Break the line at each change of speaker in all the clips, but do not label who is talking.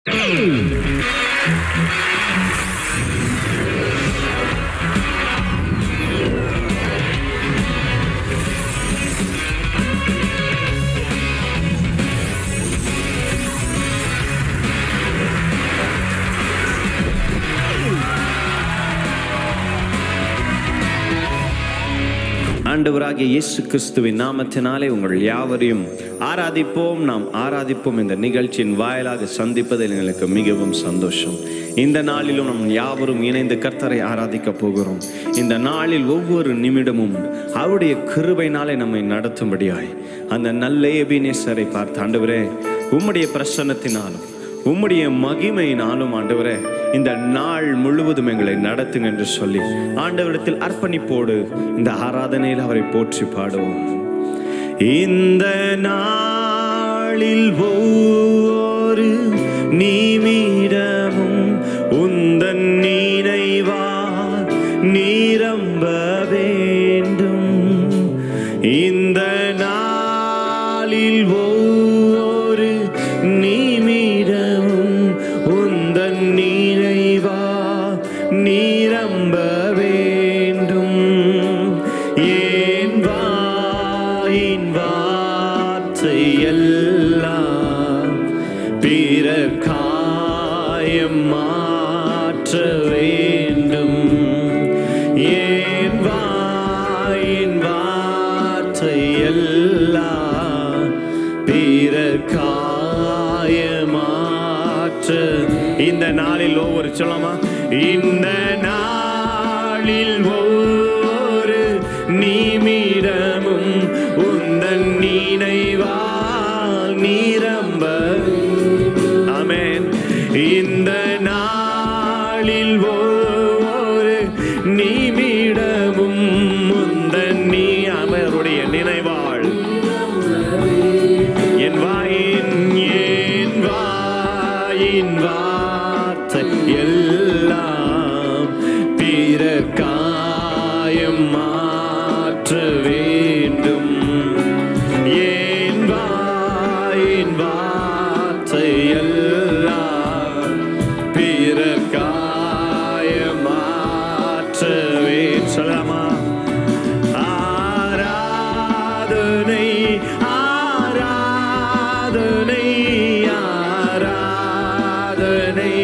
ஆண்டவராகிய இயேசு கிறிஸ்துவின் நாமத்தினாலே உங்கள் யாவரையும் ஆராதிப்போம் நாம் ஆராதிப்போம் இந்த நிகழ்ச்சியின் வாயிலாக சந்திப்பதில் எங்களுக்கு மிகவும் சந்தோஷம் இந்த நாளிலும் நம் யாவரும் இணைந்து கர்த்தரை ஆராதிக்க போகிறோம் இந்த நாளில் ஒவ்வொரு நிமிடமும் அவருடைய கிருபைனாலே நம்மை நடத்தும்படியாய் அந்த நல்ல எபினேசரை பார்த்து ஆண்டவரே உம்முடைய பிரசன்னத்தினாலும் உம்முடைய மகிமையினாலும் ஆண்டவரே இந்த நாள் முழுவதும் எங்களை நடத்துங்க என்று சொல்லி ஆண்டவரிடத்தில் அர்ப்பணிப்போடு இந்த ஆராதனையில் அவரை போற்றி பாடுவோம் இந்த நாளில் ஒவ்வொரு நிமிடமும் உந்தன் நினைவால் நிரம்ப வேண்டும் இந்த நாளில் ஒவ்வொரு நிமிடமும் உந்தன் நினைவா நிரம்ப வேண்டும் ஏன் வாயின் வார்த்தை எல்லாம் பிறர் காயம் மாற்ற வேண்டும் ஏன் வாயின் வார்த்தை எல்லாம் பிறர் காயமாற்ற இந்த நாளில் ஒவ்வொரு சொல்லமா இந்த நாளில் ஒவ்வொரு நிமிடமும் உந்தன் நினைவால் நிரம்ப ஆமென் இந்த நாளில் ஒவ்வொரு நிமிடமும் முந்தன் நீ அவருடைய நினைவாள் என் வாயின் என் வாயின் வார்த்தை எல்லாம் பிறர் காயம் மாற்ற வேண்டும் என் வாயின் வார்த்தை எல்லாம் பிறர் காயம் மாற்றவே சொல்லலாமா ஆராதனை ஆராதனை ஆராதனை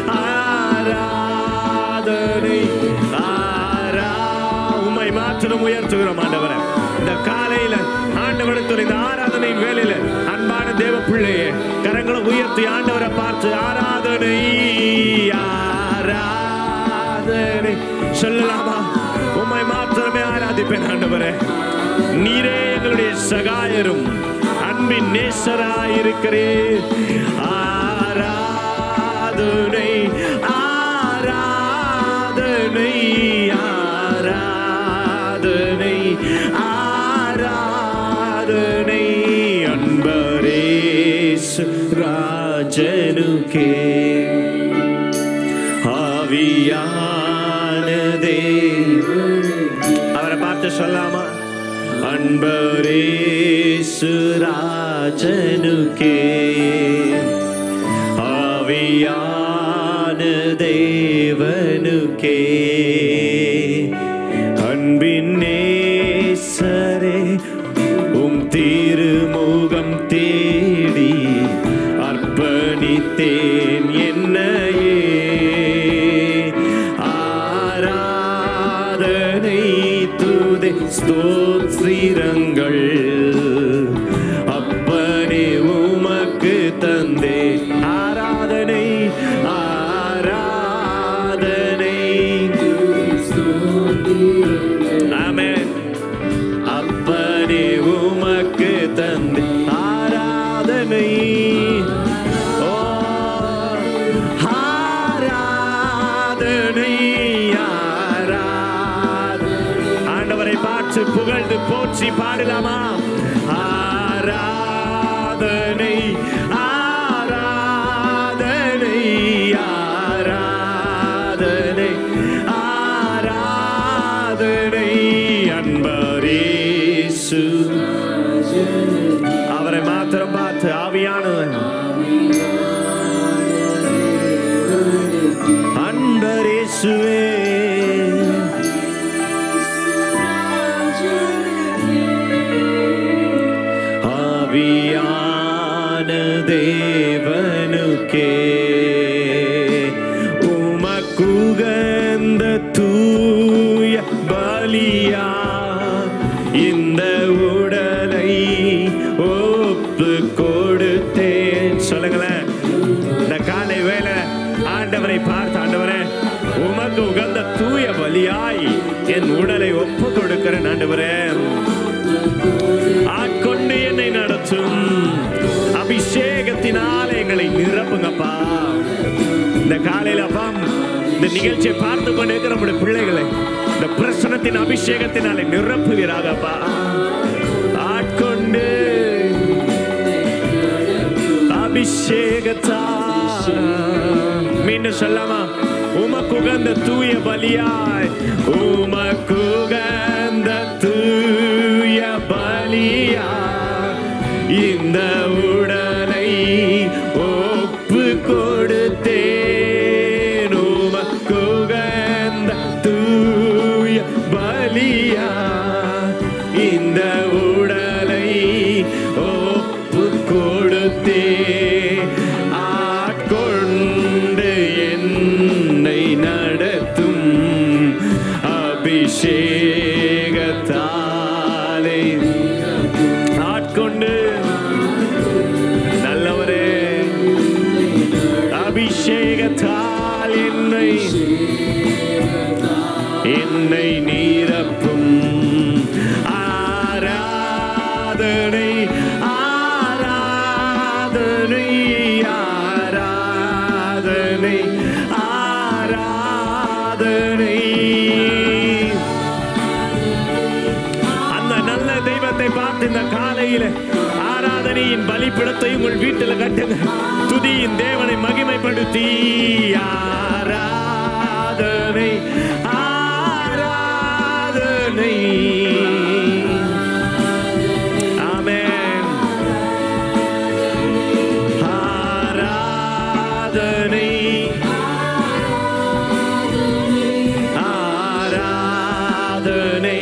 ஆராதனை ஆரா உம்மை மாற்றணும் உயர்த்துகிறோம் ஆண்டவரே இந்த காலையில ஆண்டவரத்தில் இந்த ஆராதனையின் வேலையில அன்பான தேவ பிள்ளையே கரங்களை உயர்த்தி ஆண்டவரை பார்த்து ஆராதனை ஆராதனை சொல்லலாமா உம்மை மாத்திரமே ஆராதிப்பேன் ஆண்டவரே நீரே எங்களுடைய சகாயரும் அன்பின் நேசராயிருக்கிறே ஆராதனை ஆராதனை ஆராதனை ஆராதனை அன்பரேசு ராஜனுக்கே ஆவியானதே அவரை பார்த்து சொல்லாமா அன்பரேசு ராஜனுக்கே ஆவியான தேவனுக்கே அன்பின் நேசரே உம் திருமுகம் தேடி அர்ப்பணித்தேன் என்னையே ஆராதனை துதை ஸ்தோத்திரங்கள் அப்பனே உமக்கு தந்தே ஆராதனை ஆராதனை ஆமென் அப்பனே உமக்கு தந்தே ஆராதனை ஓ ஆராதனை ஆராதனை ஆண்டவரை பார்த்து புகழ்ந்து போற்றி பாடலாமா ஆராதனை ஆராதனை ஆராதனை ஆராதனை அன்பரேசு அவரை மாத்திரம் பார்த்து ஆவியானவன் இயேசுவே ஆவியான தேவனுக்கே உமக்குகந்த தூய பலியா இந்த உடலை ஒப்பு கொடுத்தேன் சொல்லுங்களேன் இந்த காலை வேலை ஆண்டவரை பார்த்து ஆண்டவரே உமக்கு உகந்த தூய பலியாய் என் உடலை ஒப்பு கொடுக்கிறேன் ஆண்டவரே ஆட்கொண்டு என்னை நடத்தும் அபிஷேகத்தினால் எங்களை நிரப்புங்கப்பா இந்த காலையில அப்பா இந்த நிகழ்ச்சியை பார்த்து கொண்டு இருக்கிற நம்முடைய பிள்ளைகளை இந்த பிரசனத்தின் அபிஷேகத்தினாலே நிரப்புவீராகப்பா ஆட்கொண்டு அபிஷேகத்தா மீண்டும் சொல்லாமா உமக்குகந்த தூய பலியாய் உமக்குகந்த தூய பலியாய் இந்த உடலை ஒப்பு கொடுத்தேன் உமக்குகந்த தூய பலியாய் இந்த உடலை ஒப்பு கொடுத்தே ஆட்கொண்டு என்னை நடத்தும் அபிஷேகத்தாலே ஆட்கொண்டு நல்லவரே அபிஷேகத்தால் என்னை என்னை நீரப்பும் ஆராதனை ஆராதனை ஆராதனை ஆராதனை அந்த நல்ல தெய்வத்தை பார்த்து இந்த காலையில ஆராதனையின் பலிப்பிடத்தை உங்கள் வீட்டில் கட்டுங்க துதியின் தேவனை மகிமைப்படுத்தி ஆராதனை ஆராதனை ஆமென் ஆராதனை ஆராதனை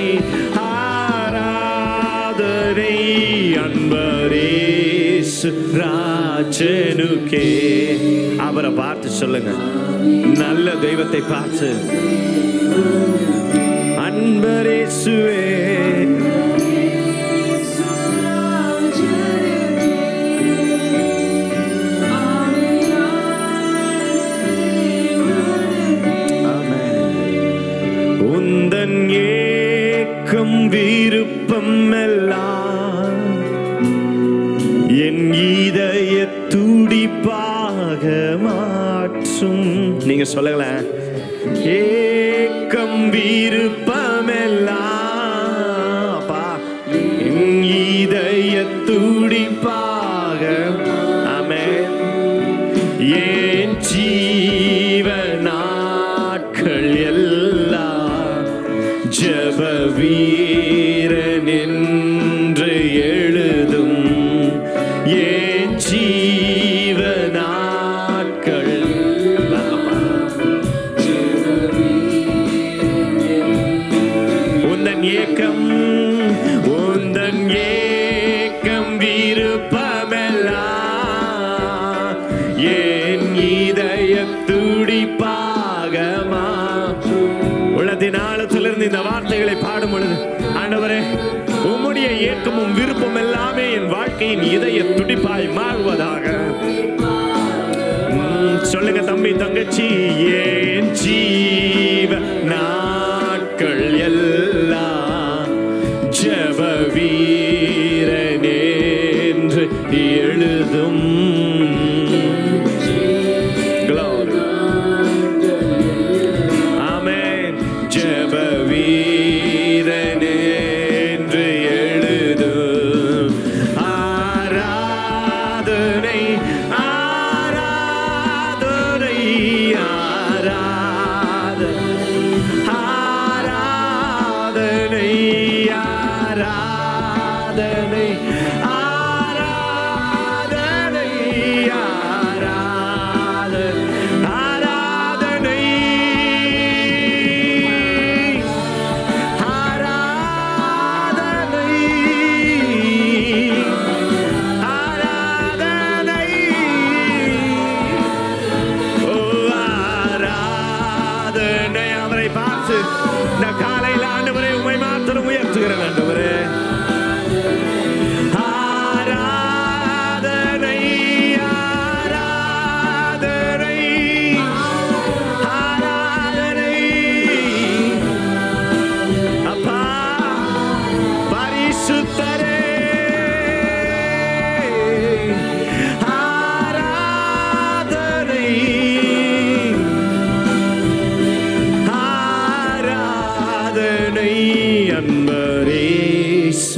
ஆராதனை அன்பரேசு ராஜனுக்கே அவரை பார்த்து சொல்லுங்க நல்ல தெய்வத்தை பார்த்து அன்பரேசுவே உந்தன் ஏக்கம் விருப்பம் எல்லாம் என் இதய துடிப்பாக மாற்றும் நீங்க சொல்லுங்களேன் ஏக்கம் விருப்பம் எல்லாம் அப்பா என் இதய துடிப்பாக ஆமென் என் ஜீவ நாட்கள் எல்லாம் ஜப வீரன் என்று எழுதும் என் ஜீவ நாட்கள் உந்தன் ஏக்கம் உந்தன் ஏக்கம் விருப்பமெல்லாம் என் இதய துடிப்பாக மாற்றும். உள்ளத்தின் ஆழத்திலிருந்து இந்த வார்த்தைகளை பாடும் பொழுது ஆண்டவரே உம்முடைய ஏக்கமும் விருப்பம் எல்லாமே என் வாழ்க்கையின் இதய துடிப்பாய் மாறுவதாக ம், சொல்லுங்க தம்பி தங்கச்சி ஏன் ஜீவ நாட்கள் எல்லாம் ஜப வீரனேன்று எழுதும் Glory. ஆமென் ஜப வீரனேன்று எழுதும் ஆராதனை ஆராதனை ஆராதனை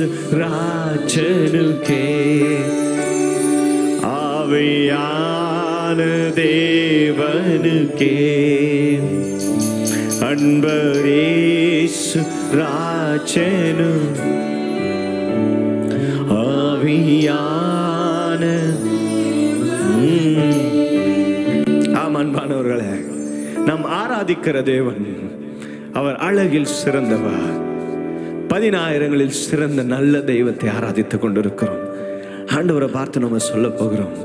ராஜனுக்கே ஆவியான தேவனுக்கே அன்பரேசு ராஜனு ஆவியான உம். ஆம் அன்பானவர்களே நாம் ஆராதிக்கிற தேவன் அவர் அழகில் சிறந்தவர் பதினாயிரங்களில் சிறந்த நல்ல தெய்வத்தை ஆராதித்துக் கொண்டிருக்கிறோம் ஆண்டவரை பார்த்து நம்ம சொல்ல போகிறோம்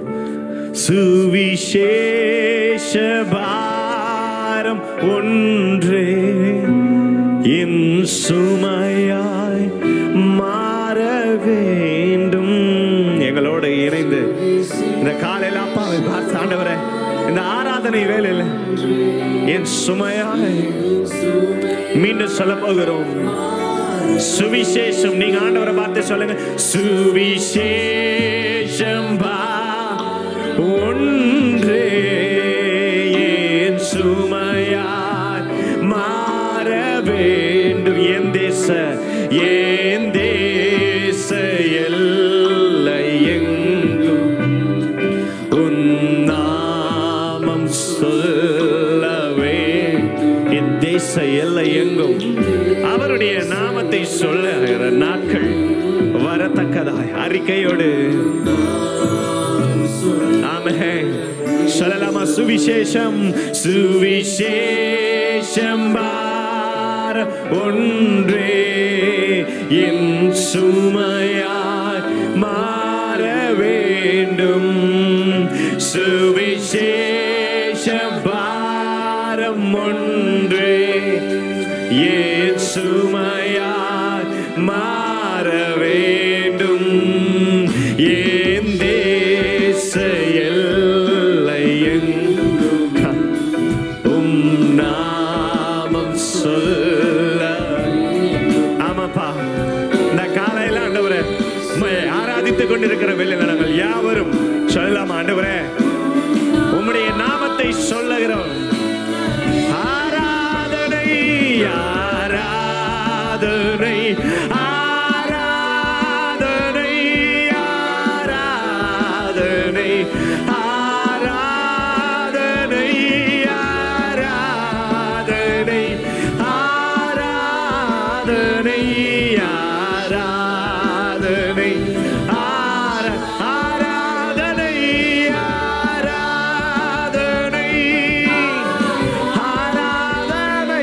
சுவிசேஷ பாரம் ஒன்றே என் சுமையாய் மாற வேண்டும் எங்களோட இணைந்து இந்த காலையில அப்பாவை பார்த்து ஆண்டவரே இந்த ஆராதனை வேலையில் என் சுமையாய் மீண்டும் சொல்ல போகிறோம் சுவிசேஷம் நீங்க ஆண்டவரை பார்த்து சொல்லுங்க சுவிசேஷம் பா ஒன்றே என் சுமையாய் மாற வேண்டும் என் தேச என் தேச எல்லை எங்கும் உன் நாமம் சொல்லவே என் தேச எல்லை எங்கும் அவருடைய நாமத்தை சொல்லுகிற நாட்கள் வரத்தக்கதாய் அறிக்கையோடு ஆமே சொல்லலாமா சுவிசேஷம் சுவிசேஷம் பார ஒன்றே என் சுமையாய் மாற வேண்டும் சுவிசேஷ பாரம் ஒன்றே என் சுமையாய் மாற வேண்டும் என் தேச எல்லை எங்கும் உம் நாமம் சொல்ல ஆமாப்பா இந்த காலையில ஆண்டவரே உம்மை ஆராதித்துக் கொண்டிருக்கிற வெளியில நாங்கள் யாவரும் சொல்லலாம் ஆண்டவரே உம்முடைய நாமத்தை சொல்லுகிறோம் ஆராதனை ஆராதனை ஆராதனை ஆராதனை ஆராதனை ஆராதனை ஆராதனை ஆராதனை ஆர ஆராதனை ஆராதனை ஆராதனை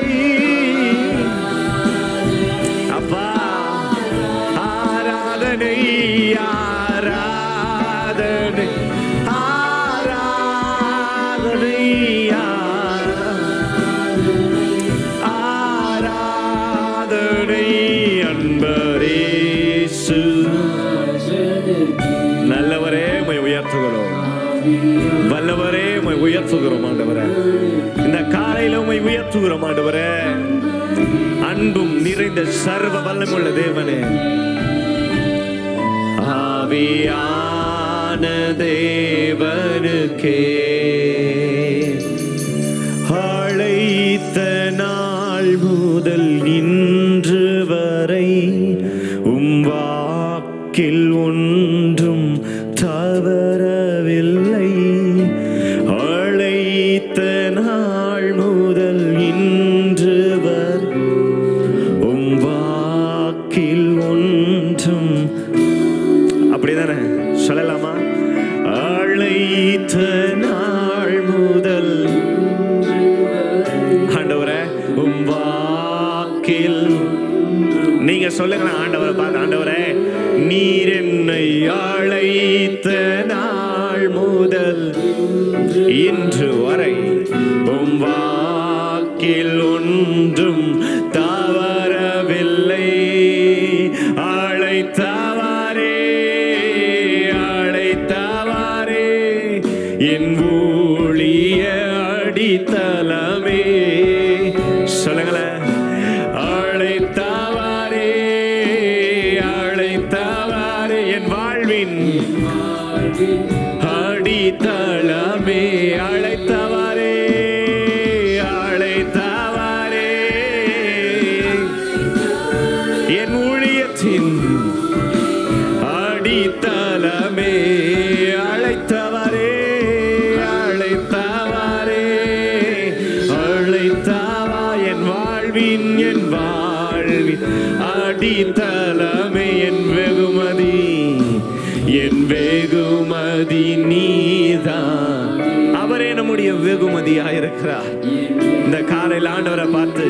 அப்பா ஆராதனை ஆராதனை ஆராதனை ஆராதனை அன்பரேசு நல்லவரே உம்மை உயர்த்துகிறோம் வல்லவரே உம்மை உயர்த்துகிறோம் ஆண்டவரே இந்த காலையில உம்மை உயர்த்துகிறோம் ஆண்டவரே அன்பும் நிறைந்த சர்வ வல்லமுள்ள தேவனே ஆவியான தேவனுக்கே அழைத்த நாள் முதல் இன்று வரை உம் வாக்கில் ஒன்றும் தவறவில்லை அழைத்த நாள் முதல் இன்று வரை உம் வாக்கில் ஒன்றும் அப்படிதானே சொல்லலாமா அழைத்த நாள் முதல் ஆண்டவரே உம் வாக்கில் நீங்க சொல்லுங்க ஆண்டவரை பார்த்து ஆண்டவரே நீர் என்னை அழைத்த நாள் முதல் இன்று வரை உம் வாக்கில் ஒன்றும் தவறவில்லை அழைத்தவாரே அழைத்தவாரே என் ஊழிய அடித்தளமே சொல்லுங்களேன் அழைத்தவாரே அழைத்தவாரே என் வாழ்வின் அடித்தளமே அழைத்தவாரே அழைத்தவாரே என் ஊழியத்தின் அடித்தலமே அழைத்தவரே அழைத்தவரே அழைத்தவா என் வாழ்வின் என் வாழ்வின் அடித்தலமே என் வெகுமதி என் வெகுமதி நீதான் அவரே நம்முடைய வெகுமதியாயிருக்கிறார் இந்த காலையில் ஆண்டவரை பார்த்து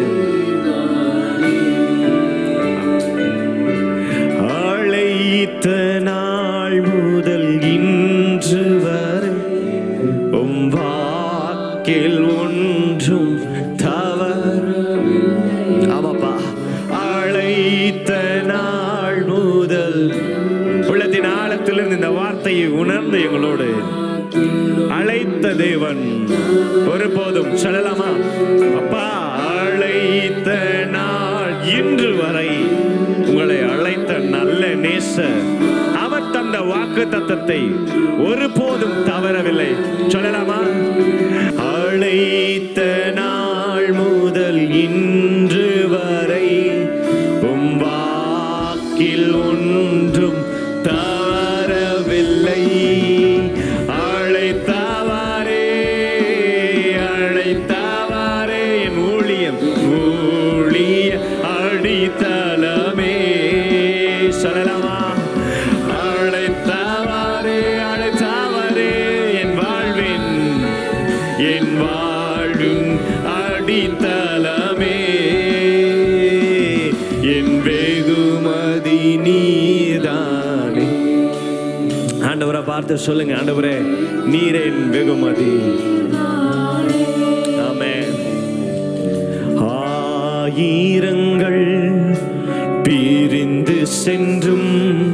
அழைத்த நாள் முதல் இன்று வரை உம் வாக்கில் ஒன்றும் தவற ஆமாப்பா அழைத்த நாள் முதல் உள்ளத்தின் ஆழத்திலிருந்து இந்த வார்த்தையை உணர்ந்து எங்களோடு அழைத்த தேவன் ஒருபோதும் சொல்லலாமா அப்பா அழைத்த நாள் இன்று வரை உங்களை அழைத்த நல்ல நேச அவர் தந்த வாக்கு தத்தத்தை ஒருபோதும் தவறவில்லை சொல்லலாமா அழைத்த நாள் முதல் இன்று வரை உம் வாக்கில் ஒன்றும் தவறவில்லை அழைத்தவாரே அழைத்தவாரே என் ஊழியம் ஊழிய அடித்தலமே சொல்லலாமா அழைத்தவாரே அழைத்தவரே என் வாழ்வின் என் வாழும் அடித்தலமே என் வெகுமதி நீதானே ஆண்டவரை பார்த்து சொல்லுங்க ஆண்டவரே நீரே என் வெகுமதி ஆமென் ஆயிரங்கள் பிரிந்து சென்றும்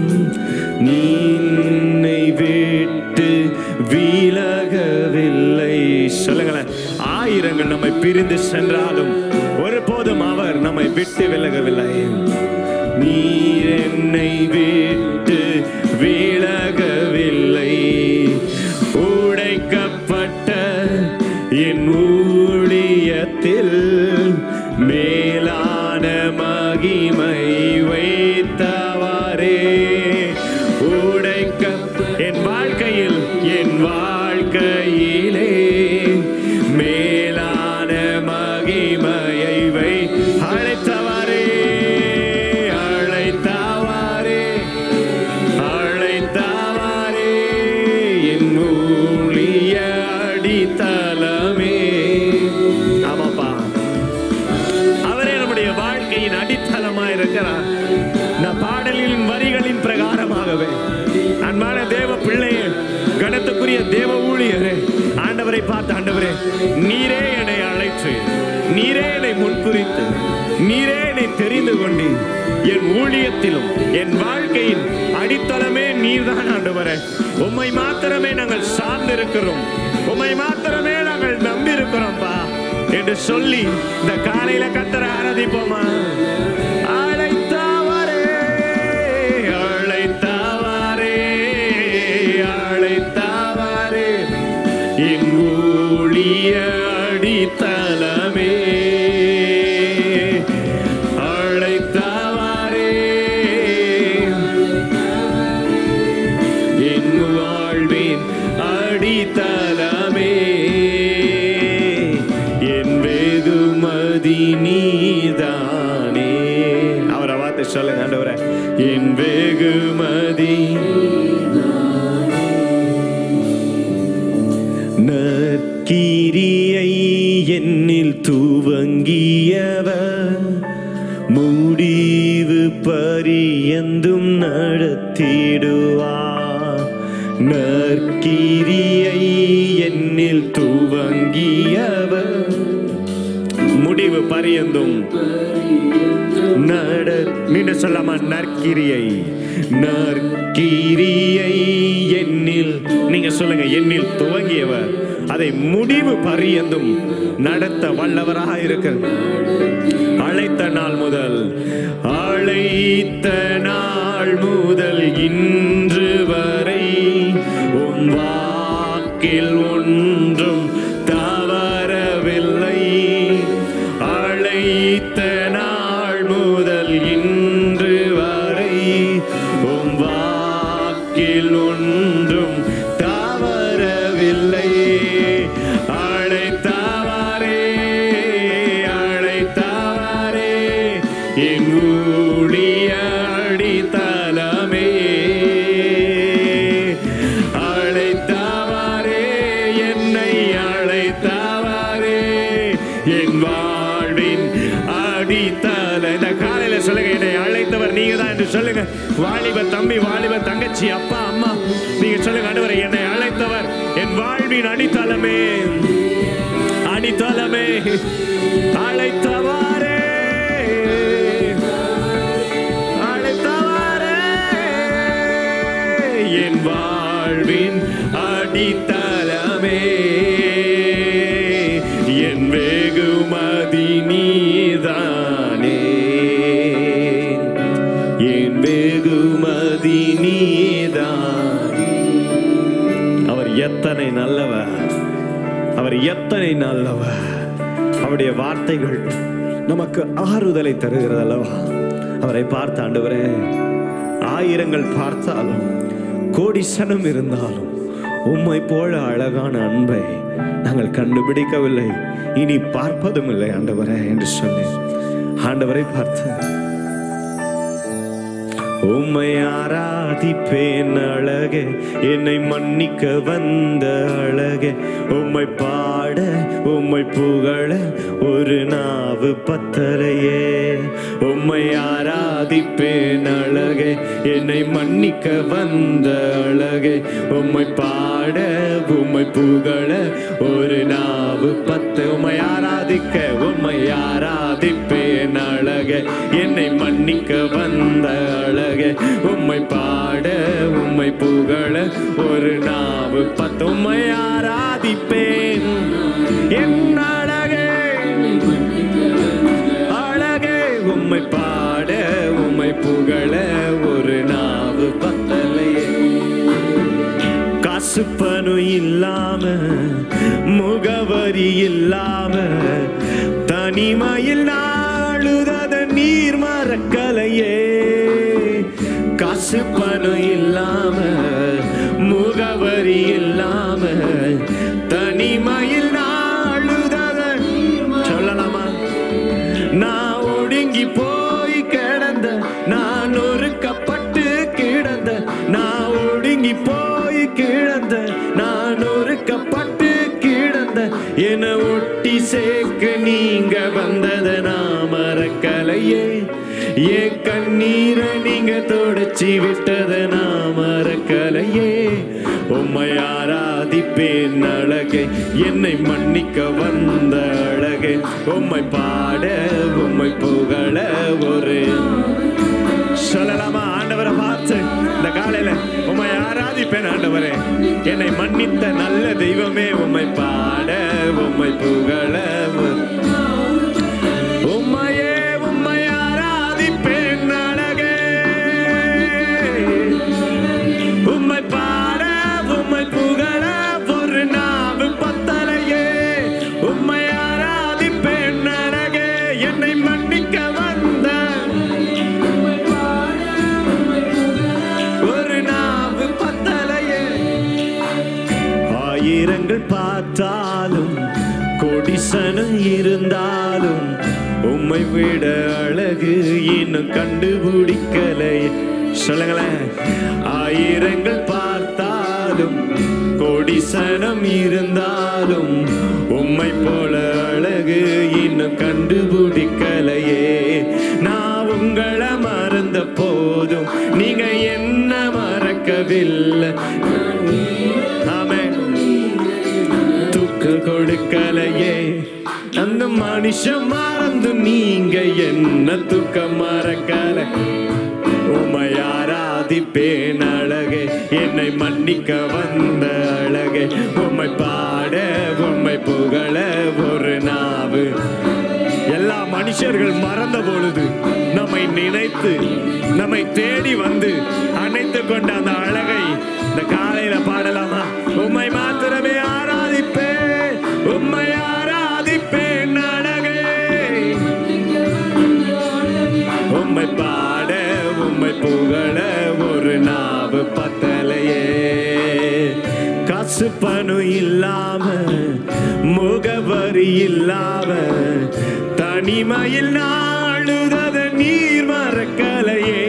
நீனை விட்டு விலகவில்லை சொல்லுங்களேன் ஆயிரங்கள் நம்மை பிரிந்து சென்றாலும் ஒருபோதும் அவர் நம்மை விட்டு விலகவில்லை நீர் என்னை விட்டு விலகவில்லை உடைக்கப்பட்ட என் ஊழியத்தில் மேலான மகிமை வைத்தவாரே உடைக்க என் வாழ்க்கையில் என் வாழ்க்கையிலே மேலான மகிமையை வை அழைத்தவாரே அழைத்தவாரே அழைத்தவாரே என் ஊழிய அடித்தலமே ஆமாப்பா அவரே நம்முடைய வாழ்க்கையின் அடித்தளமா இருக்கிறார் இந்த பாடலின் வரிகளின் பிரகாரமாகவே அன்பான தேவ பிள்ளையே கணத்துக்குரிய தேவ ஊழியரே ஆண்டவரை பார்த்து ஆண்டவரே நீரே என்னை அழைத்து நீரே என்னை முன்குறித்து நீரே என்னை தெரிந்து கொண்டு என் ஊழியத்திலும் என் வாழ்க்கையின் அடித்தளமே நீர்தான் ஆண்டவரே உம்மை மாத்திரமே நாங்கள் சார்ந்திருக்கிறோம் உம்மை மாத்திரமே நாங்கள் நம்பி இருக்கிறோம்ப்பா என்று சொல்லி இந்த காலையில கத்தர ஆராதிப்போமா அழைத்தவரே அழைத்தவரே அழைத்தவரே என் ஊழிய அடித்தலமே அழைத்தவரே என் வாழ்வின் அடித்தலமே என் வெகுமதி நீதானே அவரை வார்த்தை சொல்லுங்க ஆண்டவரே என் வெகுமதி நற்கிரியை என்னில் துவங்கியவர் முடிவு பரியந்தும் நடத்திடுவார் நற்கிரியை என்னில் துவங்கியவர் முடிவு பரியந்தும் நட மீண்டும் சொல்லாமா நற்கிரியை நற்கிரியை என்னில் நீங்க சொல்லுங்க என்னில் துவங்கியவர் அதை முடிவு பரியந்தும் நடத்த வல்லவராக இருக்க அழைத்த நாள் முதல் அழைத்த நாள் முதல் இன்று வரை உன் வாக்கில் ஒன்றும் தவறவில்லை அழைத்த நாள் முதல் இன்று வரை உம் வாக்கில் நீங்க தான் என்று சொல்லுங்க வாலிப தம்பி வாலிப தங்கச்சி அப்பா அம்மா நீங்க சொல்லுங்க ஆண்டவரே என்னை அழைத்தவர் என் வாழ்வின் அடித்தளமே அடித்தளமே அழைத்தவாரே அழைத்தவாரே என் வாழ்வின் அடித்தளமே என் வெகுமதி நீதானே என் வெகுமதி நீதானே அவர் எத்தனை நல்லவர் அவர் எத்தனை நல்லவர் அவருடைய வார்த்தைகள் நமக்கு ஆறுதலை தருகிறது அல்லவா அவரை பார்த்த ஆண்டவரே ஆயிரங்கள் பார்த்தாலும் கோடி சனம் இருந்தாலும் உம்மை போல அழகான அன்பை நாங்கள் கண்டுபிடிக்கவில்லை இனி பார்ப்பதும் இல்லை ஆண்டவரே என்று சொன்னேன் ஆண்டவரை பார்த்து உம்மை ஆராதிப்பேன் அழகே என்னை மன்னிக்க வந்த அழகே உம்மை பாட உம்மை புகழ ஒரு நாவு பத்தலையே உம்மை ஆராதிப்பேன் அழகே என்னை மன்னிக்க வந்த அழகே உம்மை பாட உம்மை புகழ ஒரு நாவு பத்து உம்மை ஆராதிக்க உம்மை ஆராதிப்பேன் அழகே என்னை மன்னிக்க வந்த அழகே உம்மை பாட உம்மை புகழ ஒரு நாவு பத்து உம்மை ஆராதிப்பேன் என் அழகே அழகே உம்மை பாட உம்மை புகழ ஒரு நாவு பத்தலையே காசு பணம் இல்லாம முகவரி இல்லாம தனிமையில் நாளுதத நீர் மறக்கலையே காசு பணம் இல்லாம முகவரி இல்லாம தனிமையில் நாளுதத சொல்லலாமா நான் ஒடுங்கி போய் கிடந்த நான் ஒருக்கப்பட்டு கிடந்த நான் ஒடுங்கி போய் கிடந்த நான் ஒருக்கப்பட்டு கிடந்த என ஒட்டி சேர்க்க நீங்க வந்தத நான் மறக்கலையே என் கண்ணீரை நீங்க தொடச்சி விட்டத நான் மறக்கலையே உம்மை ஆராதிப்பேன் அழகே என்னை மன்னிக்க வந்த அழகே உம்மை பாட உம்மை புகழ ஒரு சொல்லலாமா ஆண்டவரை பார்த்து இந்த காலையில உம்மை ஆராதிப்பேன் ஆண்டவரே என்னை மன்னித்த நல்ல தெய்வமே உம்மை பாட உம்மை புகழ ஒரு- உம்மையே உம்மை ஆராதிப்பேன் அழகே உம்மை பாட உம்மை புகழ ஒரு நாவு பத்தலையே உம்மை ஆராதிப்பேன் அழகே என்னை மன்னிக்க வந்த ஒரு நாவு பத்தலையே ஆயிரங்கள் பார்த்தாலும் கொடிசனம் இருந்தாலும் உம்மை விட அழகு இன்னும் கண்டுபிடிக்கலை சொல்லுங்களேன் ஆயிரங்கள் பார்த்தாலும் கொடிசனம் இருந்தாலும் உம்மை போல அழகு இன்னும் கண்டுபிடிக்கலையே நான் உங்களை மறந்த போதும் நீங்க என்ன மறக்கவில்லை ஆமென் துக்கு கொடுக்கலையே அந்த மனுஷன் மறந்து நீங்க என்ன துக்க மறக்கல உம்மை ஆராதிப்பேன் அழகே என்னை மன்னிக்க வந்த அழகே உம்மை பாட உம்மை புகழ ஒரு நாவு எல்லா மனுஷர்கள் மறந்த பொழுது நம்மை நினைத்து நம்மை தேடி வந்து அணைத்து கொண்ட அந்த அழகை இந்த காலையில பாடலாமா உம்மை மாத்திரமே ஆராதிப்பேன் உம்மை ஆராதிப்பேன் அழகே உம்மை பாட உம்மை புகழ ஒரு நாவு பத்தலையே காசு பணம் இல்லாம முகவரி இல்லாம தனிமையில் நாளுதத நீர் மறக்கலையே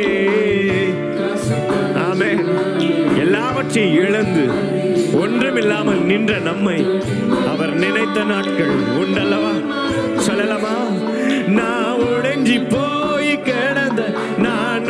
ஆமே எல்லாவற்றையும் இழந்து ஒன்றுமில்லாமல் நின்ற நம்மை அவர் நினைத்த நாட்கள் உண்டல்லவா சொல்லலாமா நான் உடைஞ்சி போய் கிடந்த நான்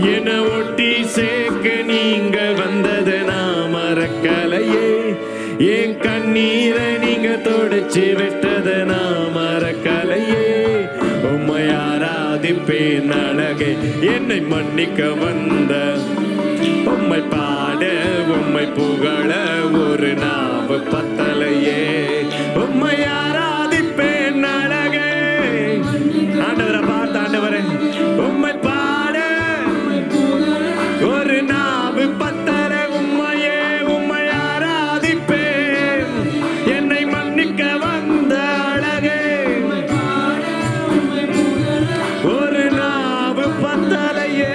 என ஒட்டி சேர்க்க நீங்க வந்தது நான் மறக்கலையே என் கண்ணீரை நீங்க தொடச்சு விட்டது நான் மறக்கலையே உம்மை ஆராதிப்பேன் அழகே என்னை மன்னிக்க வந்த உம்மை பாட உம்மை புகழ ஒரு நாவு பத்தலையே உம்மை ஆராதிப்பேன் அழகே ஆண்டவரை பார்த்து ஆண்டவரே உம்மை பாட ஒரு நாவு பத்தல உம்மையே உம்மை ஆராதிப்பேன் என்னை மன்னிக்க வந்த அழகே ஒரு நாவு பத்தலையே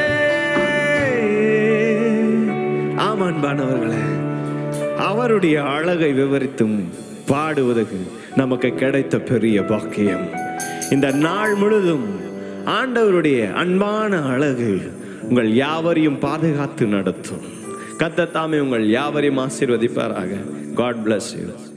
ஆமான்பானவர்களே அவருடைய அழகை விவரித்தும் பாடுவதற்கு நமக்கு கிடைத்த பெரிய பாக்கியம் இந்த நாள் முழுதும் ஆண்டவருடைய அன்பான அழகு உங்கள் யாவரையும் பாதுகாத்து நடத்தும் கத்தத்தாமே உங்கள் யாவரையும் ஆசீர்வதிப்பாராக காட் bless you